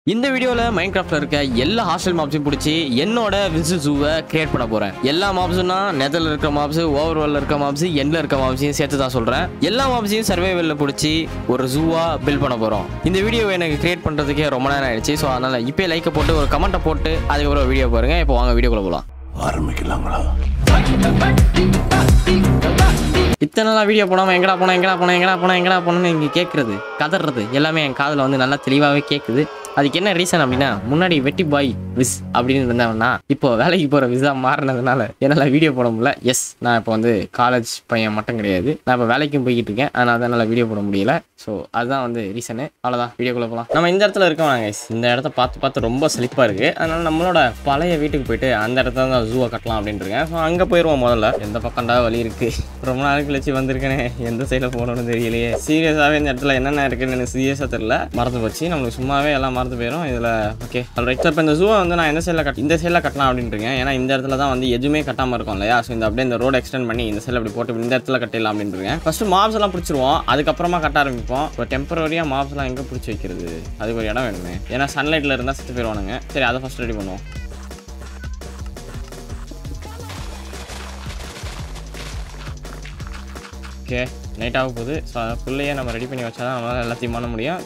இந்த வீடியோவில் மைண்ட் கிராஃப்டில் இருக்க எல்லா ஹாஸ்டல் மாப்ஸையும் பிடிச்சி என்னோட விசில் ஜூவை கிரியேட் பண்ண போகிறேன் எல்லா மாப்ஸ்னா நெதரில் இருக்க மாப்ஸ் ஓவர் வேர்ல்டில் இருக்க மாப்ஸ் எண்டில் இருக்க மாப்ஸையும் சேர்த்து தான் சொல்கிறேன் எல்லா மாப்ஸையும் சர்வைவலில் பிடிச்சி ஒரு ஜூவாக பில்ட் பண்ண போகிறோம் இந்த வீடியோ எனக்கு கிரியேட் பண்ணுறதுக்கே ரொம்ப நேரம் ஆயிடுச்சு ஸோ அதனால் இப்போ லைக்கை போட்டு ஒரு கமெண்ட்டை போட்டு அதுக்கப்புறம் வீடியோ பாருங்கள் இப்போ வாங்க வீடியோக்குள்ளே போகலாம் ஆரம்பிக்கலாங்களா இத்தனை நாளாக வீடியோ போடாமல் எங்கடா போனோம் எங்கடா போனோம் எங்கடா போனோம் எங்கடா போனோம்னு இங்கே கேட்குறது கதறது எல்லாமே என் காதில் வந்து நல்லா தெளிவாகவே கேட்குது அதுக்கு என்ன ரீசன் அப்படின்னா முன்னாடி வெட்டி பாய் விஸ் அப்படின்னு இருந்தவனா இப்போ வேலைக்கு போகிற விசா மாறினதுனால என்னால் வீடியோ போட முடியல எஸ் நான் இப்போ வந்து காலேஜ் பையன் மட்டும் கிடையாது நான் இப்போ வேலைக்கும் போய்கிட்டு இருக்கேன் அதனால தான் என்னால் வீடியோ போட முடியல ஸோ அதுதான் வந்து ரீசனு அவ்வளோதான் வீடியோக்குள்ளே போகலாம் நம்ம இந்த இடத்துல இருக்கோம் guys இந்த இடத்த பார்த்து பார்த்து ரொம்ப செழிப்பாக இருக்குது அதனால நம்மளோட பழைய வீட்டுக்கு போயிட்டு அந்த இடத்துல தான் ஜூவை கட்டலாம் அப்படின்ட்டு இருக்கேன் ஸோ அங்கே போயிடுவோம் முதல்ல எந்த பக்கம்டா வழி இருக்குது ரொம்ப நாள் கழிச்சு வந்திருக்கேனே எந்த சைடில் போகணும்னு தெரியலையே சீரியஸாகவே இந்த இடத்துல என்னென்ன இருக்குன்னு எனக்கு சீரியஸாக தெரியல மறந்து போச்சு நம்மளுக்கு சும்மாவே எல்லாம் மறந்து போயிடும் இதில் ஓகே ரைட் இப்போ இந்த ஜூவை வந்து நான் எந்த சைடில் கட் இந்த சைடில் கட்டலாம் அப்படின்ட்டு இருக்கேன் ஏன்னா இந்த இடத்துல தான் வந்து எதுவுமே கட்டாமல் இருக்கும் இல்லையா ஸோ இந்த அப்படியே இந்த ரோடு எக்ஸ்டெண்ட் பண்ணி இந்த சைடில் அப்படி போட்டு இந்த இடத்துல கட்டிடலாம் அப்படின்ட்டு இருக்கேன் ஃபஸ்ட்டு மாப்ஸ் எல்லாம் பிடிச்சிருவோம் அதுக்கப்புறமா கட்ட ஆரம்பிப்போம் இப்போ டெம்பரரியாக மாப்ஸ்லாம் எங்கே பிடிச்சி வைக்கிறது அதுக்கு ஒரு இடம் வேணுமே ஏன்னா சன்லைட்டில் இருந்தால் செத்து போயிடுவானுங்க சரி அதை ஃபஸ்ட் ரெடி பண்ணுவோம் ஓகே நைட் ஆக போகுது ஸோ அதுக்குள்ளேயே நம்ம ரெடி பண்ணி வச்சா தான் நம்மளால் எல்லாத்தையும் பண்ண முடியும்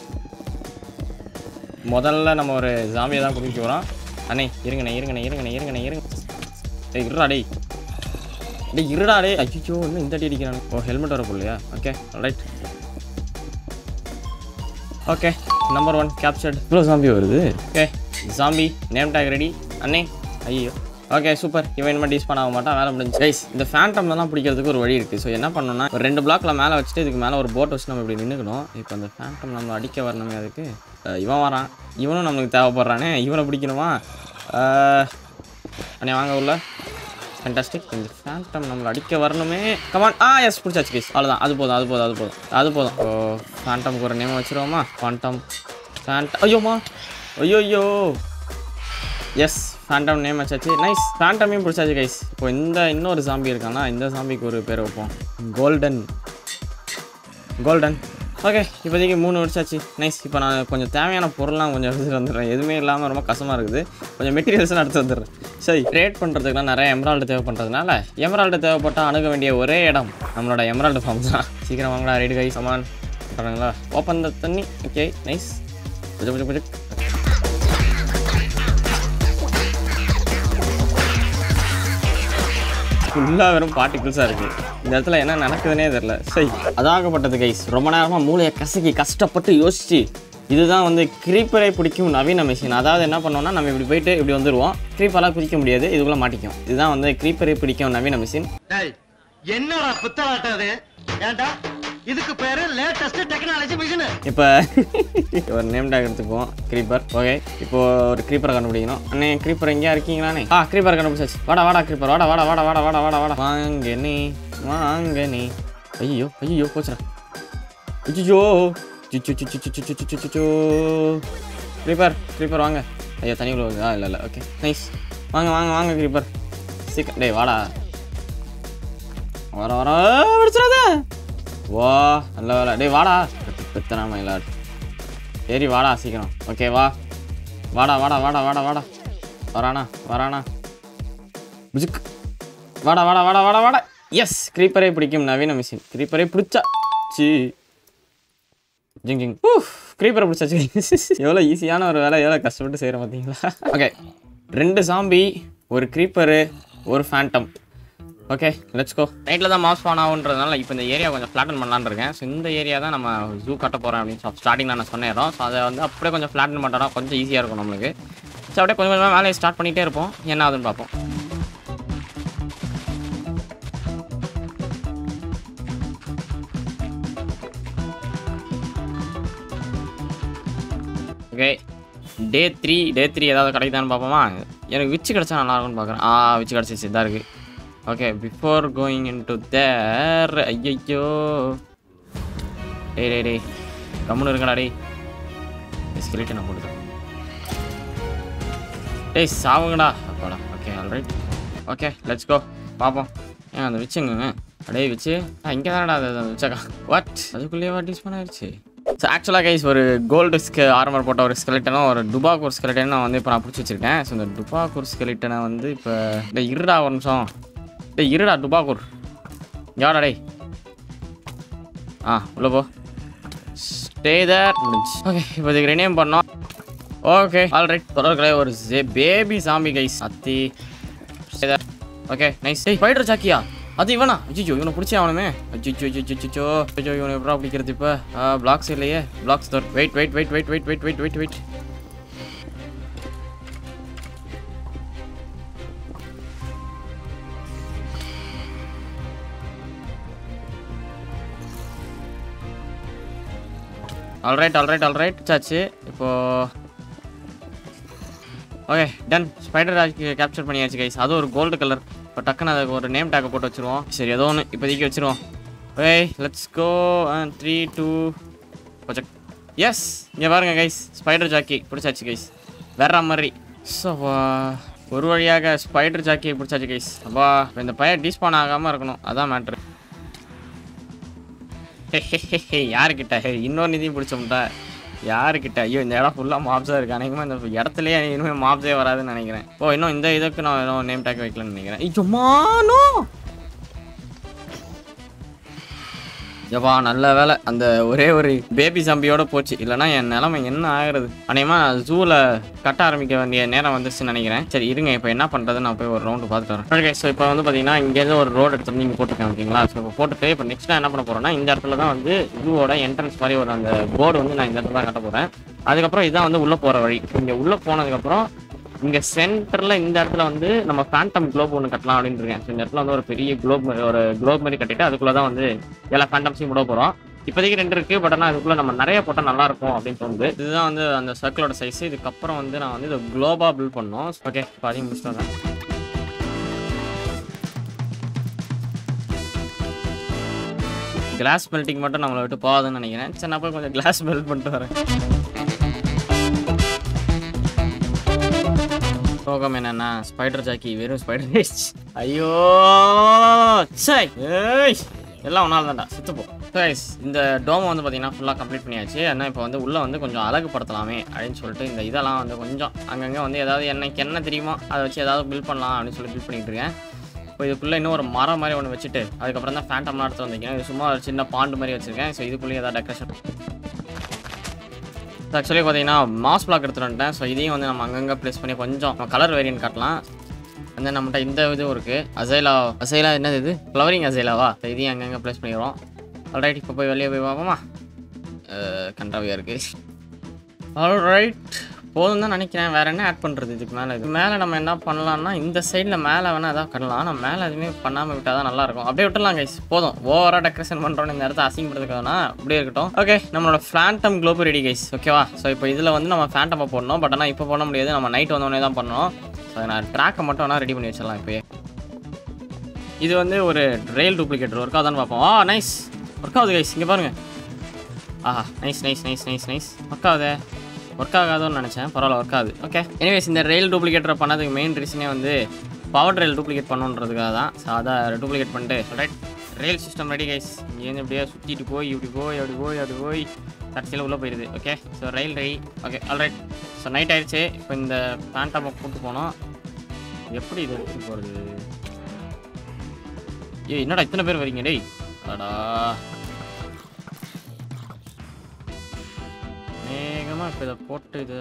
முதல்ல நம்ம ஒரு ஜாம்பியை தான் குடிக்க போகிறோம் அண்ணே இருங்கண்ணே இருங்கண்ணே இருங்கண்ணே இருங்கண்ணே இருங்க டேய் இருடா டேய் டேய் இருடா டேய் அச்சோ இன்னும் இந்த அடி அடிக்கிறானு ஓ ஹெல்மெட் வர போலையா okay right okay number one captured இவ்வளோ ஜாம்பி வருது okay zombie name tag ready அண்ணே ஐயோ ஓகே சூப்பர் இவன் இனிமேல் டீஸ் பண்ண மாட்டான் வேலை முடிஞ்சு கைஸ் இந்த ஃபேண்டம்லாம் பிடிக்கிறதுக்கு ஒரு வழி இருக்குது ஸோ என்ன பண்ணணும்னா ஒரு ரெண்டு பிளாக்ல மேலே வச்சுட்டு இதுக்கு மேலே ஒரு போட் வச்சு நம்ம இப்படி நின்றுக்கணும் இப்போ அந்த ஃபேண்டம் நம்ம அடிக்க வரணுமே அதுக்கு அஹ் இவன் வரான் இவனும் நம்மளுக்கு தேவைப்படுறானே இவனை பிடிக்கணுமா அஹ் அண்ணே வாங்க உள்ள ஃபேண்டாஸ்டிக் இந்த ஃபேண்டம் நம்மளை அடிக்க வரணுமே கமான் ஆ எஸ் பிடிச்சாச்சு கேஸ் அவ்வளோதான் அது போதும் அது போதும் அது போதும் அது போதும் ஓ ஃபேண்டம்க்கு ஒரு நேம் வச்சிருவோமா ஃபேண்டம் ஃபேண்ட் ஐயோமா ஐயோ ஐயோ எஸ் ஃபேண்டம் நேம் வச்சாச்சு நைஸ் ஃபேண்டமையும் பிடிச்சாச்சு கைஸ் இப்போ இந்த இன்னொரு சாம்பி இருக்கானா இந்த சாம்பிக்கு ஒரு பேர் வைப்போம் கோல்டன் கோல்டன் ஓகே இப்போதைக்கு மூணு வச்சாச்சு நைஸ் இப்போ நான் கொஞ்சம் தேவையான பொருள்லாம் கொஞ்சம் எடுத்துகிட்டு வந்துடுறேன் எதுவுமே இல்லாமல் ரொம்ப கஷ்டமாக இருக்குது கொஞ்சம் மெட்டீரியல்ஸ்லாம் எடுத்து வந்துடுறேன் சரி ட்ரேட் பண்ணுறதுக்குலாம் நிறைய எமரால்டு தேவைப்படுறதுனால எமரால்டு தேவைப்பட்டால் அணுக வேண்டிய ஒரே இடம் நம்மளோட எமரால்டு ஃபார்ம் தான் சீக்கிரம் வாங்கடா ரெடி கை சமான் பண்ணுங்களா ஓப்பன் த தண்ணி ஓகே நைஸ் புஜு புஜு புஜு ஃபுல்லாக வெறும் பார்ட்டிகிள்ஸாக இருக்குது இந்த இடத்துல என்ன நடக்குதுன்னே தெரில சரி அதாகப்பட்டது கைஸ் ரொம்ப நேரமாக மூளையை கசக்கி கஷ்டப்பட்டு யோசிச்சு இதுதான் வந்து கிரீப்பரை பிடிக்கும் நவீன மிஷின் அதாவது என்ன பண்ணோம்னா நம்ம இப்படி போயிட்டு இப்படி வந்துடுவோம் கிரீப்பரெல்லாம் பிடிக்க முடியாது இதுக்குள்ளே மாட்டிக்கும் இதுதான் வந்து கிரீப்பரை பிடிக்கும் நவீன மிஷின் டேய் என்னடா புத்தலாட்டம் அது ஏன்டா இதுக்கு பேரு லேட்டஸ்ட் டெக்னாலஜி மிஷின் இப்போ ஒரு நேம் டேக் எடுத்துக்குவோம் க்ரீப்பர் ஓகே இப்போ ஒரு க்ரீப்பரை கண்டுபிடிக்கணும் அண்ணே க்ரீப்பர் எங்கேயா இருக்கீங்களாண்ணே ஆ க்ரீப்பர் கண்டுபிடிச்சாச்சு வாடா வாடா க்ரீப்பர் வாடா வாடா வாடா வாடா வாடா வாடா வாடா வாங்க நீ வாங்க நீ ஐயோ ஐயோ போச்சுடா ஐயோ க்ரீப்பர் க்ரீப்பர் வாங்க ஐயோ தனி உள்ள வருதா இல்லை இல்லை ஓகே நைஸ் வாங்க வாங்க வாங்க க்ரீப்பர் சீக்கிரம் டேய் வாடா வர வர பிடிச்சிடாத வா நல்ல வேலை டேய் வாடா பெத்தனாம இல்லாடு சரி வாடா சீக்கிரம் ஓகே வா வாடா வாடா வாடா வாடா வாடா வரானா வரானா புஜுக் வாடா வாடா வாடா வாடா வாடா எஸ் க்ரீப்பரை பிடிக்கும் நவீன மிஷின் க்ரீப்பரை பிடிச்சா சி ஜிங் ஜிங் க்ரீப்பரை பிடிச்சாச்சு எவ்வளோ ஈஸியான ஒரு வேலை எவ்வளோ கஷ்டப்பட்டு செய்கிறோம் பார்த்தீங்களா ஓகே ரெண்டு சாம்பி ஒரு க்ரீப்பரு ஒரு ஃபேண்டம் ஓகே லெட்ஸ் கோ நைட்டில் தான் மாஸ் ஆன் ஆகுன்றதுனால இப்போ இந்த ஏரியா கொஞ்சம் ஃப்ளாட்டன் பண்ணலான்னு இருக்கேன் ஸோ இந்த ஏரியா தான் நம்ம ஜூ கட்ட போகிறேன் அப்படின்னு ஸ்டார்டிங்கில் நான் சொன்னேன் ஸோ அதை வந்து அப்படியே கொஞ்சம் ஃப்ளாட்டன் பண்ணிட்டோம்னா கொஞ்சம் ஈஸியாக இருக்கும் நம்மளுக்கு ஸோ அப்படியே கொஞ்சம் கொஞ்சமாக வேலையை ஸ்டார்ட் பண்ணிகிட்டே இருப்போம் என்ன ஆகுதுன்னு பார்ப்போம் okay day three day three ஏதாவது கிடைக்குதான்னு பார்ப்போமா எனக்கு விச்சு கிடச்சா நல்லா இருக்கும்னு பார்க்குறேன் ஆ விச்சு கிடச்சிச்சு இதாக இருக்குது okay before going into there ஐயோ டேய் டேய் டேய் கம்முன்னு இருக்கடா டேய் ஸ்கிரிட்டை நான் போட்டுக்கிறேன் டேய் சாவுங்கடா அப்பாடா okay alright okay let's go பார்ப்போம் ஏன் அந்த விச்சுங்க அடே விச்சு ஆ இங்கே தானடா அது அந்த விச்சக்கா வாட் அதுக்குள்ளேயே வாட் டிஸ் ஆயிடுச்சு ஸோ ஆக்சுவலாக கைஸ் ஒரு கோல்டு ஸ்கெ ஆர்மர் போட்ட ஒரு ஸ்கெலிட்டனும் ஒரு டுபாக் ஒரு ஸ்கெலிட்டனும் நான் வந்து இப்போ நான் பிடிச்சி வச்சிருக்கேன் ஸோ இந்த டுபாக் ஒரு ஸ்கெலிட்டனை வந்து இப்போ இந்த இருடா ஒரு நிமிஷம் டேய் இருடா டுபாக்கூர் யாடா டேய் ஆ உள்ள போ ஸ்டே தேர் முடிஞ்சு ஓகே இப்போ இதுக்கு ரெனியம் பண்ணோம் ஓகே ஆல்ரைட் தொடர்களே ஒரு பேபி சாமி கைஸ் அத்தி ஓகே நைஸ் ஏய் ஃபைட்டர் சாக்கியா அது இவனா அஜிஜோ இவனை பிடிச்சே அவனுமே அஜிஜோ அஜிஜோ அஜிஜோ இவனை எப்படா பிடிக்கிறது இப்போ பிளாக்ஸ் இல்லையே பிளாக்ஸ் தோர் wait wait wait wait wait wait wait wait wait alright alright alright சாச்சு இப்போ ஓகே டன் ஸ்பைடர் கேப்சர் பண்ணியாச்சு கைஸ் அது ஒரு கோல்டு கலர் இப்போ டக்குன்னு அதுக்கு ஒரு நேம் டேக்கை போட்டு வச்சிருவோம் சரி ஏதோ ஒன்று இப்போதைக்கு வச்சிருவோம் okay let's go three two project yes இங்கே பாருங்க கைஸ் ஸ்பைடர் ஜாக்கி பிடிச்சாச்சு கைஸ் வேற மாதிரி ஸோ ஒரு வழியாக ஸ்பைடர் ஜாக்கி பிடிச்சாச்சு கைஸ் அப்பா இப்போ இந்த பையன் டிஸ்பான் ஆகாமல் இருக்கணும் அதான் மேட்ரு யாருக்கிட்ட இன்னொரு நிதியும் பிடிச்சோம்டா யாருக்கிட்ட ஐயோ இந்த இடம் ஃபுல்லாக மாப்ஸாக இருக்கு அநேகமாக இந்த இடத்துலயே இனிமேல் மாப்ஸே வராதுன்னு நினைக்கிறேன் ஓ இன்னும் இந்த இதுக்கு நான் இன்னும் நேம் டேக் வைக்கலன்னு நினைக்கிறேன் ஐயோமானோ யப்பா நல்ல வேலை அந்த ஒரே ஒரு பேபி சம்பியோட போச்சு இல்லைனா என் நிலைமை என்ன ஆகுறது அநேகமாக ஜூவில் கட்ட ஆரம்பிக்க வேண்டிய நேரம் வந்துச்சுன்னு நினைக்கிறேன் சரி இருங்க இப்போ என்ன பண்ணுறது நான் போய் ஒரு ரவுண்டு பார்த்துட்டு வரேன் ஓகே ஸோ இப்போ வந்து பார்த்தீங்கன்னா இங்கேருந்து ஒரு ரோடு எடுத்து வந்து இங்கே போட்டுருக்கேன் ஓகேங்களா ஸோ இப்போ போட்டுட்டு இப்போ நெக்ஸ்ட் என்ன பண்ண போகிறேன்னா இந்த இடத்துல தான் வந்து ஜூவோட என்ட்ரன்ஸ் மாதிரி ஒரு அந்த போர்டு வந்து நான் இந்த இடத்துல தான் கட்ட போகிறேன் அதுக்கப்புறம் இதான் வந்து உள்ளே போகிற வழி இங்கே உள்ளே போனதுக்கப்புறம் இங்க சென்டர்ல இந்த இடத்துல வந்து நம்ம ஃபேண்டம் குளோப் ஒன்று கட்டலாம் அப்படின்னு இருக்கேன் So, இந்த இடத்துல வந்து ஒரு பெரிய குளோப் ஒரு குளோப் மாதிரி கட்டிட்டு அதுக்குள்ள தான் வந்து எல்லா ஃபேண்டம்ஸையும் விட போறோம் இப்போதைக்கு ரெண்டு இருக்கு பட் ஆனால் அதுக்குள்ள நம்ம நிறைய போட்டால் நல்லா இருக்கும் அப்படின்னு தோணுது இதுதான் வந்து அந்த சர்க்கிளோட சைஸ் இதுக்கப்புறம் வந்து நான் வந்து இதை குளோபா பில்ட் பண்ணோம் ஓகே பாதி முடிச்சுட்டு வரேன் கிளாஸ் மெல்ட்டிங் மட்டும் நம்மளை விட்டு போகாதுன்னு நினைக்கிறேன் சரி நான் போய் கொஞ்சம் கிளாஸ் மெல்ட் பண்ணிட்டு வரேன் சோகம் என்னன்னா ஸ்பைடர் ஜாக்கி வெறும் ஸ்பைடர் வேஸ்ட் ஐயோ சை ஏய் எல்லாம் ஒன்றால் தான்டா சுத்து போ கைஸ் இந்த டோமை வந்து பார்த்தீங்கன்னா ஃபுல்லாக கம்ப்ளீட் பண்ணியாச்சு ஆனால் இப்போ வந்து உள்ளே வந்து கொஞ்சம் அழகுபடுத்தலாமே அப்படின்னு சொல்லிட்டு இந்த இதெல்லாம் வந்து கொஞ்சம் அங்கங்கே வந்து ஏதாவது எனக்கு என்ன தெரியுமோ அதை வச்சு ஏதாவது பில்ட் பண்ணலாம் அப்படின்னு சொல்லி பில்ட் பண்ணிட்டு இருக்கேன் இப்போ இதுக்குள்ளே இன்னும் ஒரு மரம் மாதிரி ஒன்று வச்சுட்டு அதுக்கப்புறம் தான் ஃபேண்டம்லாம் எடுத்து வந்திருக்கேன் இது சும்மா ஒரு சின்ன பாண்டு மாதிரி வச்சுருக்கேன் ஸோ இதுக்குள்ளேயே ஏதாவது டெக்கரேஷன் ஆக்சுவலி பார்த்தீங்கன்னா மாஸ் பிளாக் எடுத்துட்டு வந்துட்டேன் ஸோ இதையும் வந்து நம்ம அங்கங்கே ப்ளேஸ் பண்ணி கொஞ்சம் கலர் வேரியன்ட் காட்டலாம் வந்து நம்மகிட்ட இந்த இதுவும் இருக்குது அசைலா அசைலா என்னது இது ஃப்ளவரிங் அசைலாவா So இதையும் அங்கங்கே ப்ளேஸ் பண்ணிடுவோம் ஆல்ரைட் இப்போ போய் வெளியே போய் பார்ப்போமா கண்டாவியாக இருக்குது ஆல்ரைட் போதும் தான் நினைக்கிறேன் வேறு என்ன ஆட் பண்ணுறது இதுக்கு மேலே இது மேலே நம்ம என்ன பண்ணலாம்னா இந்த சைடில் மேலே வேணால் எதாவது பண்ணலாம் ஆனால் மேலே எதுவுமே பண்ணாமல் விட்டால் தான் நல்லாயிருக்கும் அப்படியே விட்டுலாம் கைஸ் போதும் ஓவராக டெக்கரேஷன் பண்ணுறோன்னு இந்த இடத்த அசிங்கப்படுறதுக்கானா அப்படியே இருக்கட்டும் ஓகே நம்மளோட ஃபேண்டம் குளோப் ரெடி கைஸ் ஓகேவா ஸோ இப்போ இதில் வந்து நம்ம ஃபேண்டமை போடணும் பட் ஆனால் இப்போ பண்ண முடியாது நம்ம நைட் வந்தோடனே தான் பண்ணணும் ஸோ நான் ட்ராக்கை மட்டும் வேணால் ரெடி பண்ணி வச்சிடலாம் இப்போயே இது வந்து ஒரு ரெயில் டூப்ளிகேட்டர் ஒர்க் ஆகுதான்னு பார்ப்போம் ஆ நைஸ் ஒர்க் ஆகுது கைஸ் இங்கே பாருங்கள் ஆஹா nice nice nice nice nice work ஆகுதே ஒர்க் ஆகாதோன்னு நினச்சேன் பரவாயில்ல ஒர்க் ஆகுது ஓகே எனிவேஸ் இந்த ரயில் டூப்ளிகேட்டரை பண்ணதுக்கு மெயின் ரீசனே வந்து பவர் ரயில் டூப்ளிகேட் பண்ணுன்றதுக்காக தான் ஸோ அதை டூப்ளிகேட் பண்ணிட்டு right rail system ready guys இங்கேருந்து இப்படியே சுற்றிட்டு போய் இப்படி போய் அப்படி போய் அப்படி போய் கடைசியில் உள்ளே போயிடுது okay so rail ready okay alright so night ஆயிடுச்சு இப்போ இந்த பேண்டாப்பை கூப்பிட்டு போனோம் எப்படி இது எடுத்துகிட்டு போகிறது ஏய் என்னடா இத்தனை பேர் வரீங்க டேய் அடா வேகமாக இப்போ இதை போட்டு இது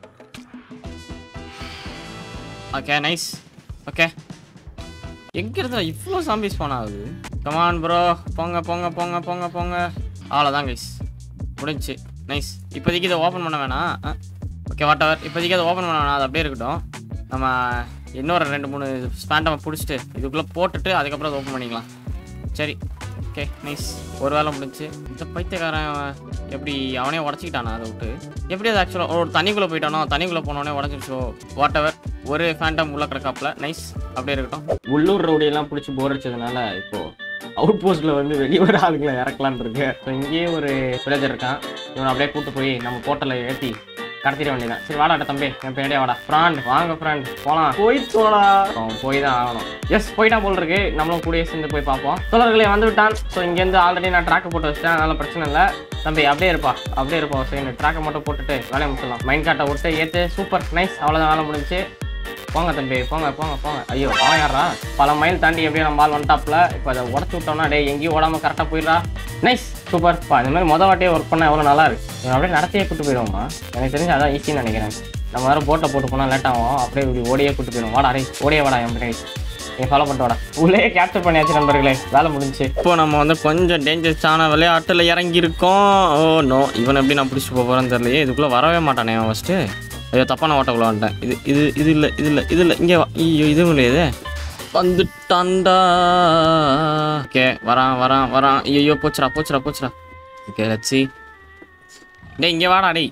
ஓகே நைஸ் ஓகே எங்கே இருந்தா இவ்வளோ சாம்பிஸ் போன ஆகுது கமான் ப்ரோ போங்க போங்க போங்க போங்க போங்க அவ்வளோதான் கைஸ் முடிஞ்சுச்சு நைஸ் இப்போதைக்கு இதை ஓப்பன் பண்ண வேணாம் ஓகே வாட் எவர் இப்போதைக்கு அதை ஓப்பன் பண்ண வேணாம் அது அப்படியே இருக்கட்டும் நம்ம இன்னொரு ரெண்டு மூணு ஸ்பேண்டமை பிடிச்சிட்டு இதுக்குள்ளே போட்டுட்டு அதுக்கப்புறம் அதை ஓப்பன் பண்ணிக்கலாம் சரி ஓகே நைஸ் ஒரு வேலை முடிஞ்சு இந்த பைத்தியக்காரன் எப்படி அவனே உடச்சிக்கிட்டானா அதை விட்டு எப்படி அது ஆக்சுவலாக ஒரு தண்ணிக்குள்ளே போயிட்டானோ தண்ணிக்குள்ளே போனோடனே உடஞ்சிருச்சோ வாட் எவர் ஒரு ஃபேண்டம் உள்ள கிடக்காப்புல நைஸ் அப்படியே இருக்கட்டும் உள்ளூர் ரவுடியெல்லாம் பிடிச்சி போர் அடிச்சதுனால இப்போ அவுட் போஸ்ட்டில் வந்து வெளியூர் ஆளுங்களை இறக்கலான்னு இருக்கு ஸோ இங்கேயே ஒரு வில்லேஜர் இருக்கான் இவனை அப்படியே கூட்டு போய் நம்ம போர்ட்டலை ஏற்றி கடத்திட வேண்டியதான் சரி வாடாட்ட தம்பி என் பின்னாடியே வாடா ஃப்ராண்ட் வாங்க ஃப்ராண்ட் போலாம் போய் தோடா அவன் போய் தான் ஆகணும் எஸ் போயிட்டான் போல் இருக்கு நம்மளும் கூடயே சேர்ந்து போய் பார்ப்போம் தோழர்களே வந்து விட்டான் ஸோ இங்கேருந்து ஆல்ரெடி நான் ட்ராக் போட்டு வச்சிட்டேன் அதனால பிரச்சனை இல்லை தம்பி அப்படியே இருப்பா அப்படியே இருப்பா ஒரு செகண்ட் ட்ராக்கை மட்டும் போட்டுட்டு வேலையை முடிச்சிடலாம் மைண்ட் கார்ட்டை விட்டு ஏற்று சூப்பர் நைஸ் அவ்வளோதான் வேலை முடிஞ்சுச்சு போங்க தம்பி போங்க போங்க போங்க ஐயோ அவன் யாரா பல மைல் தாண்டி எப்படியோ நம்ம ஆள் வந்துட்டாப்ல இப்போ அதை உடச்சு விட்டோம்னா டேய் எங்கேயும் ஓடாமல் கரெக்டாக போயிடா நைஸ் சூப்பர் பா இந்த மாதிரி மொதல் வாட்டியே ஒர்க் பண்ணால் எவ்வளோ நல்லா இருக்கு இவன் அப்படியே நடத்தியே கூட்டு போயிடுவோமா எனக்கு தெரிஞ்சு அதான் ஈஸின்னு நினைக்கிறேன் நம்ம வேறு போட்டை போட்டு போனால் லேட் ஆகும் அப்படியே இப்படி ஓடியே கூட்டு போயிடும் வாடா ரே ஓடியே வாடா என் பின்னாடி நீ ஃபாலோ பண்ணிட்டு வாடா உள்ளே கேப்சர் பண்ணியாச்சு நண்பர்களே வேலை முடிஞ்சுச்சு இப்போ நம்ம வந்து கொஞ்சம் டேஞ்சரஸான விளையாட்டில் இறங்கியிருக்கோம் ஓ நோ இவன் எப்படி நான் பிடிச்சிட்டு போக போகிறேன்னு தெரியலையே இதுக்குள்ளே வரவே மாட்டானே அவன் ஃபஸ்ட்டு ஐயோ தப்பான ஓட்டக்குள்ள வந்துட்டேன் இது இது இது இல்லை இது இல்லை இது இல்லை இங்கே வா ஐயோ இதுவும் இல்லையே வந்துட்டான்டா ஓகே வரான் வரான் வரான் ஐயோ போச்சுடா போச்சுடா போச்சுடா ஓகே லட்சி டேய் இங்கே வாடா டேய்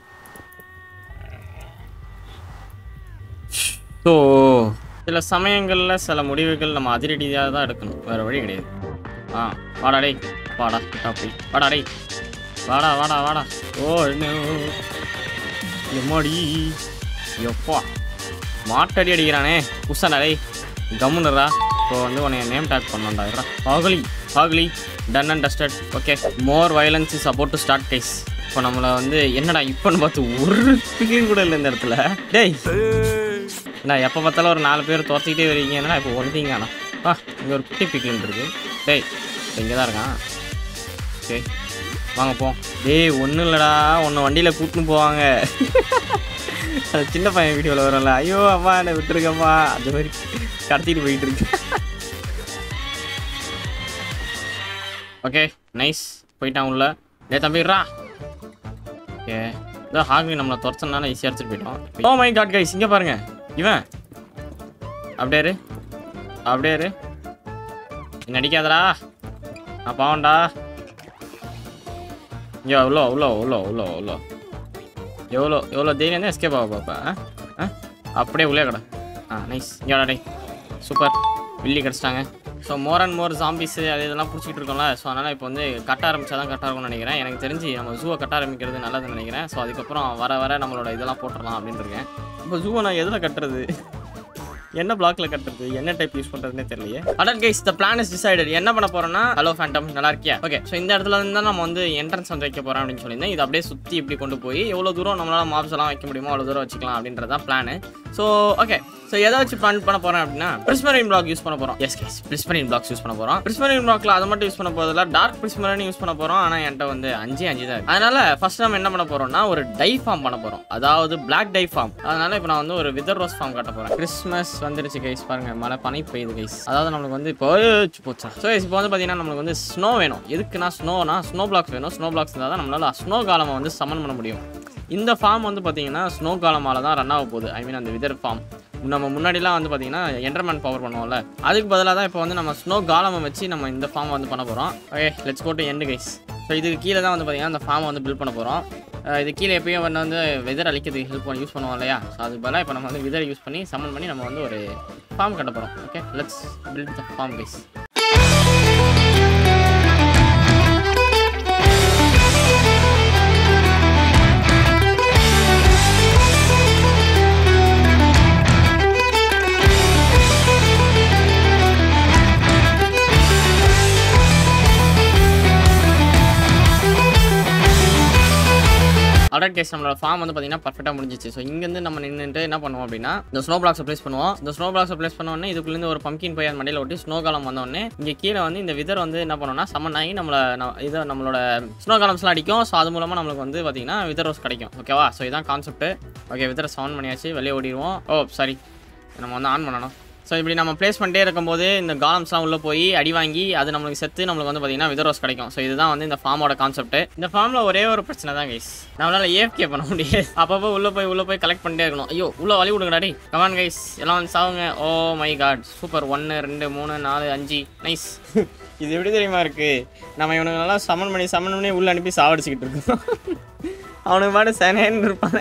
ஸோ சில சமயங்களில் சில முடிவுகள் நம்ம அதிரடியாக தான் எடுக்கணும் வேறு வழி கிடையாது ஆ வாடா டேய் வாடா அப்படி வாடா டேய் வாடா வாடா வாடா ஓ என்ன எம்மாடி எப்பா மாட்டடி அடிக்கிறானே புஷடா டேய் கம்முனுறா இப்போ வந்து உன்னை நேம் டேக் பண்ணாண்டா பாகுலி பாகுலி done and dusted okay more violence is about to start guys இப்போ நம்மளை வந்து என்னடா இப்போன்னு பார்த்து ஒரு பிகின் கூட இல்லை இந்த இடத்துல டேய் நான் எப்போ பார்த்தாலும் ஒரு நாலு பேர் துரத்திக்கிட்டே வரீங்க என்னடா இப்போ ஒருத்தீங்கண்ணா ஆ இங்கே ஒரு குட்டி பிக்லின் இருக்கு டேய் இங்கே தான் இருக்கான் ஓகே வாங்க போ டேய் ஒன்றும் இல்லைடா ஒன்று வண்டியில் கூட்டின்னு போவாங்க அது சின்ன பையன் வீடியோவில் வரும்ல ஐயோ அம்மா என்னை விட்டுருக்கம்மா அது மாதிரி கடத்திட்டு போயிட்டு இருக்கு ஓகே நைஸ் போயிட்டான் உள்ள டே தம்பிடுறா ஓகே இதோ ஹாக்னி நம்மளை துரத்தனால ஈஸியாக அடிச்சுட்டு போயிட்டோம் ஓ மை காட் கைஸ் இங்கே பாருங்க இவன் அப்படியே இரு அப்படியே இரு நீ நடிக்காதடா நான் பாவம்டா இங்கே அவ்வளோ அவ்வளோ அவ்வளோ அவ்வளோ அவ்வளோ எவ்வளோ எவ்வளோ தைரியம் தான் எஸ்கேப் ஆக பாப்பா ஆ ஆ அப்படியே உள்ளே கடை ஆ நைஸ் இங்கே டே சூப்பர் வில்லி கிடச்சிட்டாங்க so more and more zombies அது இதெல்லாம் பிடிச்சிக்கிட்டு இருக்கோம்ல ஸோ அதனால் இப்போ வந்து கட்ட ஆரம்பிச்சா தான் கட்ட இருக்கும்னு நினைக்கிறேன் எனக்கு தெரிஞ்சு நம்ம ஜூவை கட்ட ஆரம்பிக்கிறது நல்லதுன்னு நினைக்கிறேன் ஸோ அதுக்கப்புறம் வர வர நம்மளோட இதெல்லாம் போட்டுடலாம் அப்படின்னு இருக்கேன் இப்போ ஜூவை நான் எதில் கட்டுறது என்ன பிளாக்ல கட்டுறது என்ன டைப் யூஸ் பண்றதுனே தெரியலையே அடன் guys the plan is decided என்ன பண்ண போறோம்னா ஹலோ ஃபேண்டம் நல்லா இருக்கியா ஓகே ஸோ இந்த இடத்துல இருந்து தான் நம்ம வந்து என்ட்ரன்ஸ் வந்து வைக்க போறோம் அப்படின்னு சொல்லியிருந்தேன் இது அப்படியே சுத்தி இப்படி கொண்டு போய் எவ்வளவு தூரம் நம்மளால மாப்ஸ் எல்லாம் வைக்க முடியுமோ அவ்வளவு தூரம் வச்சுக்கலாம் அப்படின்றதான் பிளான் ஸோ ஓகே ஸோ எதை வச்சு பிளான் பண்ண போறேன் அப்படின்னா பிரிஸ்மரின் பிளாக் யூஸ் பண்ண போறோம் yes guys prismarine blocks use பண்ண போறோம் பிரிஸ்மரின் பிளாக்ல அதை மட்டும் யூஸ் பண்ண போதில்ல டார்க் பிரிஸ்மரின் யூஸ் பண்ண போறோம் ஆனா என்கிட்ட வந்து அஞ்சே அஞ்சு தான் இருக்கு. அதனால ஃபர்ஸ்ட் நம்ம என்ன பண்ண போறோம்னா ஒரு டை ஃபார்ம் பண்ண போறோம் அதாவது பிளாக் டை ஃபார்ம் அதனால இப்போ நான் வந்து ஒரு விதர் ரோஸ் ஃபார்ம் காட்ட போறேன் கிறிஸ்மஸ் வந்துருச்சு கைஸ் பாருங்க மழை பனி பெய்யுது கைஸ் அதாவது நம்மளுக்கு வந்து இப்போ ஏச்சு போச்சா ஸோ இப்போ வந்து பார்த்தீங்கன்னா நம்மளுக்கு வந்து ஸ்னோ வேணும் எதுக்குன்னா ஸ்னோனா ஸ்னோ பிளாக்ஸ் வேணும் ஸ்னோ பிளாக்ஸ் இருந்தால் தான் நம்மளால ஸ்னோ காலமை வந்து சமன் பண்ண முடியும் இந்த ஃபார்ம் வந்து பார்த்தீங்கன்னா ஸ்னோ காலமால தான் ரன் ஆக போகுது ஐ மீன் அந்த விதர் ஃபார்ம் நம்ம முன்னாடிலாம் வந்து பார்த்தீங்கன்னா என்டர்மேன் பவர் பண்ணுவோம்ல அதுக்கு பதிலாக தான் இப்போ வந்து நம்ம ஸ்னோ காலமை வச்சு நம்ம இந்த ஃபார்ம் வந்து பண்ண போகிறோம் ஓகே லெட்ஸ் போட்டு எண்டு கைஸ் ஸோ இதுக்கு கீழே தான் வந்து பார்த்தீங்கன்னா அந்த ஃபார்மை வந்து பில்ட் பண்ண போகிறோம் இது கீழே எப்பயும் வந்து வந்து வெதர் அழிக்கிறதுக்கு ஹெல்ப் பண்ணி யூஸ் பண்ணுவோம் இல்லையா ஸோ அதுக்கு பதிலாக இப்போ நம்ம வந்து வெதர் யூஸ் பண்ணி சம்மன் பண்ணி நம்ம வந்து ஒரு ஃபார்ம் கட்ட போகிறோம் okay let's build the farm guys அடர் கேஸ் நம்மளோட ஃபார்ம் வந்து பார்த்தீங்கன்னா பர்ஃபெக்டாக முடிஞ்சிச்சு ஸோ இங்கேருந்து நம்ம நின்றுட்டு என்ன பண்ணுவோம் அப்படின்னா இந்த ஸ்னோ பிளாக்ஸ் ப்ளேஸ் பண்ணுவோம் இந்த ஸ்னோ பிளாக்ஸ் ப்ளேஸ் பண்ணோடனே இதுக்குள்ளேருந்து ஒரு பம்கின் போய் அந்த மண்டையில் ஒட்டி ஸ்னோ காலம் வந்தோடனே இங்கே கீழே வந்து இந்த விதர் வந்து என்ன பண்ணோம்னா சமன் ஆகி நம்மளை ந- இதை நம்மளோட ஸ்னோ காலம்ஸ்லாம் அடிக்கும் ஸோ அது மூலமாக நம்மளுக்கு வந்து பார்த்தீங்கன்னா விதர் ரோஸ் கிடைக்கும் ஓகேவா ஸோ இதான் கான்செப்ட் ஓகே விதரை சவுண்ட் பண்ணியாச்சு வெளியே ஓடிடுவோம் ஓ சாரி நம்ம வந்து ஆன் பண்ணணும் ஸோ இப்படி நம்ம ப்ளேஸ் பண்ணிட்டே இருக்கும்போது இந்த காலம்ஸ்லாம் உள்ளே போய் அடி வாங்கி அது நம்மளுக்கு செத்து நம்மளுக்கு வந்து பார்த்தீங்கன்னா விதரோஸ் கிடைக்கும் ஸோ இதுதான் வந்து இந்த ஃபார்மோட கான்செப்ட் இந்த ஃபார்மில் ஒரே ஒரு பிரச்சனை தான் கைஸ் நம்மளால ஏஃப்கே பண்ண முடியாது அப்பப்போ உள்ளே போய் உள்ளே போய் கலெக்ட் பண்ணிட்டே இருக்கணும் ஐயோ உள்ளே வழி விடுங்கடா டேய் கமான் கைஸ் எல்லாம் வந்து சாவுங்க ஓ மை காட் சூப்பர் ஒன்று ரெண்டு மூணு நாலு அஞ்சு நைஸ் இது எப்படி தெரியுமா இருக்கு நம்ம இவனுங்களெல்லாம் சமன் பண்ணி சமன் பண்ணி உள்ளே அனுப்பி சாவடிச்சுக்கிட்டு இருக்கோம் அவனுக்கு பாட்டு சேனேன்னு இருப்பானே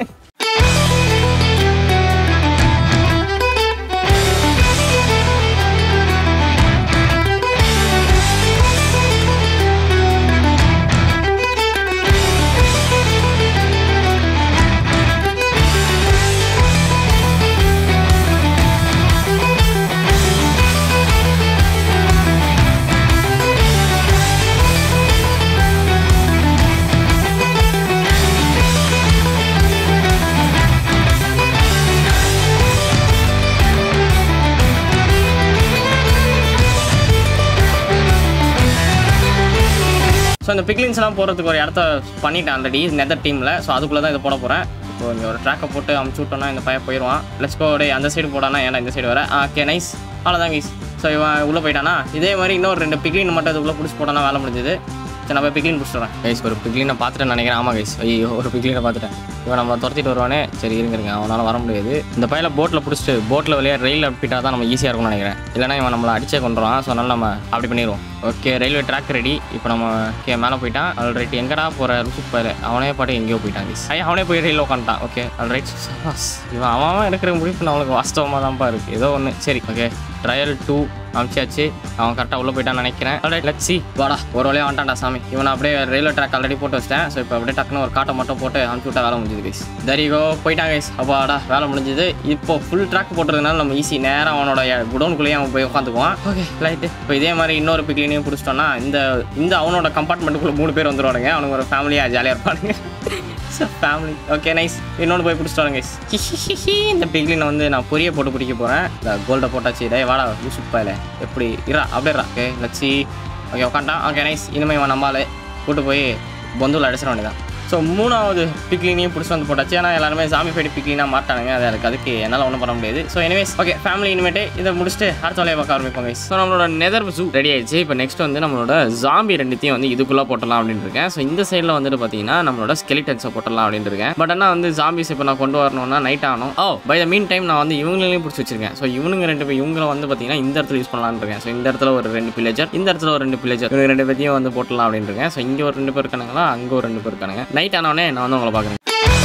ஸோ இந்த பிக்லின்ஸ்லாம் போகிறதுக்கு ஒரு இடத்த பண்ணிட்டேன் ஆல்ரெடி நெதர் டீமில் ஸோ அதுக்குள்ளே தான் இதை போட போகிறேன் இப்போ இங்கே ஒரு ட்ராக்கை போட்டு அமுச்சு விட்டோம்னா இந்த பையன் போயிடுவான் லெட்ஸ் கோ டே அந்த சைடு போடானா ஏன்னா இந்த சைடு வர ஓகே நைஸ் அவ்வளோதான் கைஸ் ஸோ இவன் உள்ளே போயிட்டானா இதே மாதிரி இன்னொரு ரெண்டு பிக்லின் மட்டும் அதுக்குள்ளே பிடிச்சி போட்டானா வேலை முடிஞ்சது சரி நான் போய் பிக்லின் பிடிச்சிடுறேன் கைஸ் ஒரு பிக்லினை பார்த்துட்டு நினைக்கிறேன் ஆமாம் கைஸ் ஐயோ ஒரு பிக்லினை பார்த்துட்டேன் இவன் நம்ம துரத்திட்டு வருவானே சரி இருங்க இருங்க அவனால் வர முடியாது இந்த பையில போட்டில் பிடிச்சிட்டு போட்டில் வழியாக ரயில் அப்பிட்டா தான் நம்ம ஈஸியாக இருக்கும்னு நினைக்கிறேன் இல்லைனா இவன் நம்மளை அடிச்சே கொண்டுருவான் ஸோ அதனால நம்ம அப்படி பண்ணிடுவோம் ஓகே ரயில்வே ட்ராக் ரெடி இப்போ நம்ம கே மேலே போயிட்டான் ஆல்ரைட் எங்கடா போகிற ருசி பயில அவனே பாட்டு எங்கேயோ போயிட்டான் guys. ஐயா அவனே போய் ரயில் உட்காந்துட்டான் ஓகே ஆல்ரைட் இவன் அவன் அவன் எடுக்கிற முடிவு அவனுக்கு வாஸ்தவமாக தான்ப்பா இருக்குது ஏதோ ஒன்று சரி ஓகே ட்ரையல் டூ அமிச்சாச்சு அவன் கரெக்டாக உள்ளே போயிட்டான்னு நினைக்கிறேன் ஆல்ரைட் லெட் சி வாடா ஒரு வழியாக வந்துட்டான்டா சாமி இவனை அப்படியே ரயில்வே ட்ராக் ஆல்ரெடி போட்டு வச்சிட்டேன் ஸோ இப்போ அப்படியே டக்குன்னு ஒரு காட்டை மட்டும் போட்டு அனுப்பிச்சு விட்டா வேலை முடிஞ்சுது கைஸ் தரிகோ போயிட்டான் கைஸ் அப்பாடா வேலை முடிஞ்சுது இப்போ ஃபுல் ட்ராக் போட்டுறதுனால நம்ம ஈஸி நேராக அவனோட குடோனுக்குள்ளேயே அவன் போய் உட்காந்துக்குவான் ஓகே ரைட்டு இப்போ இதே மாதிரி இன்னொரு பிக்லினையும் பிடிச்சிட்டோன்னா இந்த இந்த அவனோட கம்பார்ட்மெண்ட்டுக்குள்ளே மூணு பேர் வந்துருவானுங்க அவனுங்க ஒரு ஃபேமிலியாக ஜாலியாக இருப்பானுங்க ஃபேமிலி ஓகே நைஸ் இன்னொன்று போய் பிடிச்சிட்டு வரேன் கைஸ் இந்த பிக்லினை வந்து நான் பொரிய போட்டு பிடிக்க போகிறேன் இந்த கோல்டை போட்டாச்சு டே வாடா யூசுப்பாயில் எப்படி இரா அப்படியே ஓகே லட்சி ஓகே உட்காண்டான் ஓகே நைஸ் இனிமேல் இவன் நம்மால் கூட்டு போய் பொந்துவில் அடிச்சிட வேண்டியதான் ஸோ மூணாவது பிக்லினையும் பிடிச்சி வந்து போட்டாச்சு ஏன்னா எல்லாருமே சாமி ஃபைடு பிக்லினாக மாட்டானுங்க அது எனக்கு அதுக்கு என்னால் ஒன்றும் பண்ண முடியாது ஸோ எனிவேஸ் ஓகே ஃபேமிலி இனிமேட்டு இதை முடிச்சுட்டு அடுத்த வேலையை பார்க்க ஆரம்பிப்போம் ஸோ நம்மளோட நெதர் ஜூ ரெடி ஆயிடுச்சு இப்போ நெக்ஸ்ட் வந்து நம்மளோட ஜாம்பி ரெண்டுத்தையும் வந்து இதுக்குள்ளே போட்டலாம் அப்படின்னு இருக்கேன் ஸோ இந்த சைடில் வந்துட்டு பார்த்தீங்கன்னா நம்மளோட ஸ்கெலிட்டன்ஸை போட்டலாம் அப்படின்னு இருக்கேன் பட் ஆனால் வந்து ஜாம்பிஸ் இப்போ நான் கொண்டு வரணும்னா நைட் ஆகணும் ஓ பை த மீன் டைம் நான் வந்து இவங்களையும் பிடிச்சி வச்சிருக்கேன் ஸோ இவனுங்க ரெண்டு பேர் இவங்களை வந்து பார்த்தீங்கன்னா இந்த இடத்துல யூஸ் பண்ணலாம்னு இருக்கேன் ஸோ இந்த இடத்துல ஒரு ரெண்டு பில்லேஜர் இந்த இடத்துல ஒரு ரெண்டு பில்லேஜர் இவங்க ரெண்டு பேர்த்தையும் வந்து போட்டலாம் அப்படின்னு இருக்கேன் ஸோ இங்கே ஒரு ரெண்டு பேர் இருக்கானுங்களா அங்கே ஒரு ரெண்டு பேர் இருக்கானுங்க நைட் ஆனோடனே நான் வந்து உங்களை பார்க்குறேன்